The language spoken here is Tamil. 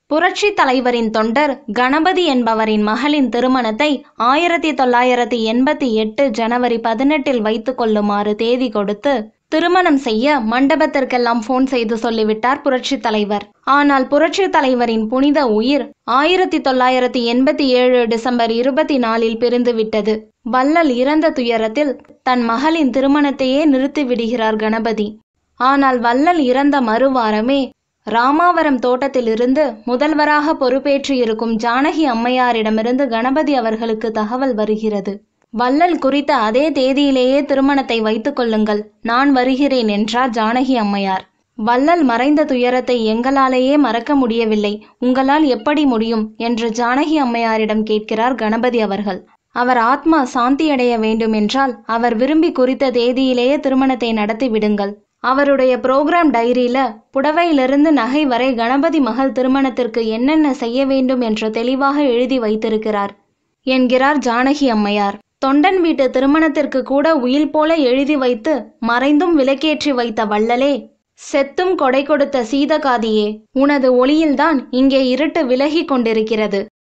புரட்சி தலைவரின் தொண்டர் கணபதி என்பவரின் மகளின் திருமணத்தை ஆயிரத்தி தொள்ளாயிரத்தி எண்பத்தி எட்டு ஜனவரி பதினெட்டில் வைத்துக் கொள்ளுமாறு தேதி கொடுத்து திருமணம் செய்ய மண்டபத்திற்கெல்லாம் போன் செய்து சொல்லிவிட்டார் புரட்சி தலைவர் ஆனால் புரட்சி தலைவரின் புனித உயிர் ஆயிரத்தி தொள்ளாயிரத்தி எண்பத்தி ஏழு டிசம்பர் இருபத்தி நாலில் பிரிந்து விட்டது வள்ளல் இறந்த துயரத்தில் தன் மகளின் திருமணத்தையே நிறுத்தி விடுகிறார் கணபதி ஆனால் வள்ளல் இறந்த மறுவாரமே ராமாவரம் தோட்டத்திலிருந்து முதல்வராக பொறுப்பேற்று இருக்கும் ஜானகி அம்மையாரிடமிருந்து கணபதி அவர்களுக்கு தகவல் வருகிறது வள்ளல் குறித்த அதே தேதியிலேயே திருமணத்தை வைத்துக் கொள்ளுங்கள் நான் வருகிறேன் என்றார் ஜானகி அம்மையார் வள்ளல் மறைந்த துயரத்தை எங்களாலேயே மறக்க முடியவில்லை உங்களால் எப்படி முடியும் என்று ஜானகி அம்மையாரிடம் கேட்கிறார் கணபதி அவர்கள் அவர் ஆத்மா சாந்தியடைய வேண்டுமென்றால் அவர் விரும்பி குறித்த தேதியிலேயே திருமணத்தை நடத்தி விடுங்கள் அவருடைய புரோகிராம் டைரியில புடவையிலிருந்து நகை வரை கணபதி மகள் திருமணத்திற்கு என்னென்ன செய்ய வேண்டும் என்று தெளிவாக எழுதி வைத்திருக்கிறார் என்கிறார் ஜானகி அம்மையார் தொண்டன் வீட்டு திருமணத்திற்கு கூட உயில் போல எழுதி வைத்து மறைந்தும் விலக்கேற்றி வைத்த வள்ளலே செத்தும் கொடை கொடுத்த சீதகாதியே உனது ஒளியில்தான் இங்கே இருட்டு விலகி கொண்டிருக்கிறது